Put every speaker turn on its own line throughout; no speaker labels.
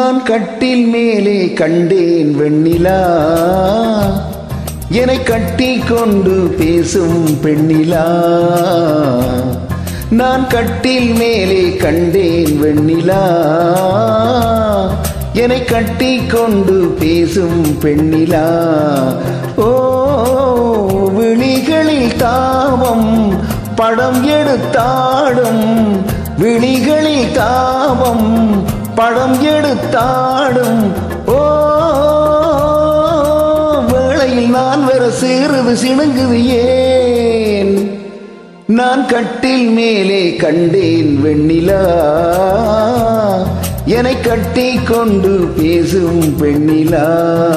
நான் கட்டில் மேலே கண்டேன் வெண்ணிலா என்னை கட்டி கொண்டு பேசும் பெண்ணிலா நான் கட்டில் மேலே கண்டேன் வெண்ணிலா என்னை கட்டி கொண்டு பேசும் பெண்ணிலா ஓ விழிகளில் தாபம் படம் எடுத்தாடும் விழிகளில் தாபம் படம் எடுத்தாடும் ஓ வேளையில் நான் வர சேருது சிணுங்குது ஏன் நான் கட்டில் மேலே கண்டேன் வெண்ணிலா என்னை கட்டி கொண்டு பேசும் பெண்ணிலா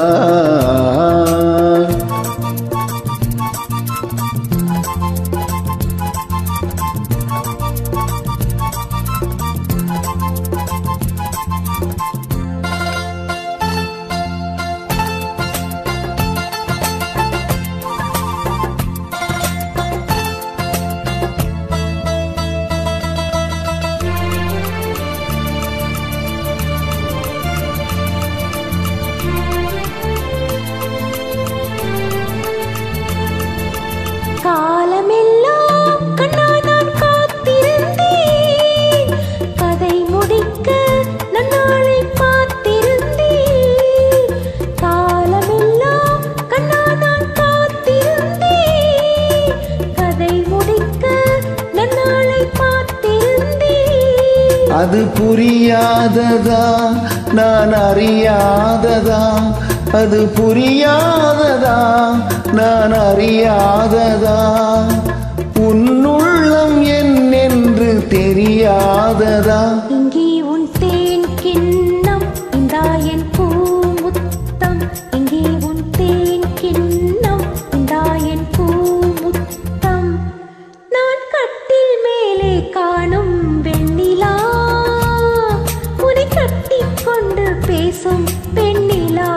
காலமெல்லாம் கண்ணா நான் காத்திருந்தேன் கதை முடிக்க நன்னாளை பார்த்திருந்தேன் காலமெல்லாம் கண்ணா நான் காத்திருந்தேன் கதை முடிக்க நன்னாளை பார்த்திருந்தேன்
அது புரியாததா நான் அறியாததா அது புரியாததா நான் அறியாததா உன்னுள்ளம் என்னென்று தெரியாததா
இங்கே உன் தேன் கிண்ணம் இந்தா என் பூமுத்தம் இங்கே உன் தேன் கிண்ணம் இந்தா என் பூமுத்தம் நான் கட்டில் மேலே காணும் வெண்ணிலா உன்னை கட்டிக் கொண்டு பேசும் பெண்ணிலா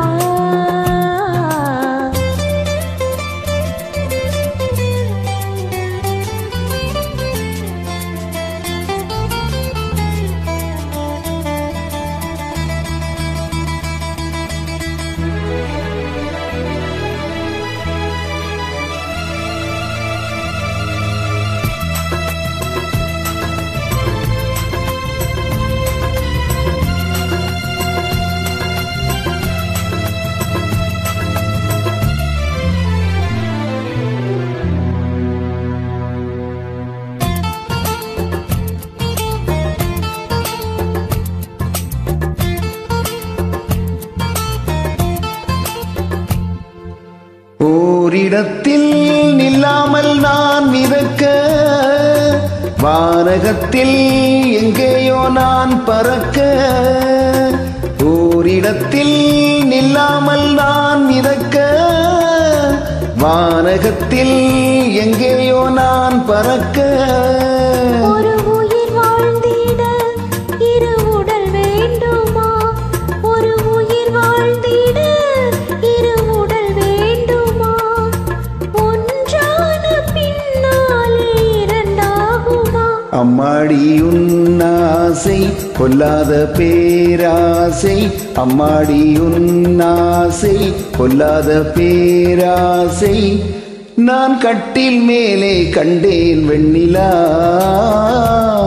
ஓரிடத்தில் நில்லாமல் நான் மிதக்க வானகத்தில் எங்கேயோ நான் பறக்க ஓரிடத்தில் நில்லாமல் நான் மிதக்க வானகத்தில் எங்கேயோ நான் பறக்க
ஒரு உயிர் வாழ்ந்திட இரு உடல் வேண்டுமா ஒரு உயிர் வாழ்ந்திட இரு உடல் வேண்டுமா ஒன்றான பின்னாலே இரண்டாகுமா
அம்மாடி உன்னாசை கொல்லாத பேராசை அம்மாடி உன்னாசை கொல்லாத பேராசை நான் கட்டில் மேலே கண்டேன் வெண்ணிலா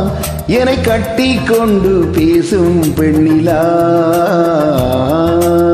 என்னை கட்டி கொண்டு பேசும் பெண்ணிலா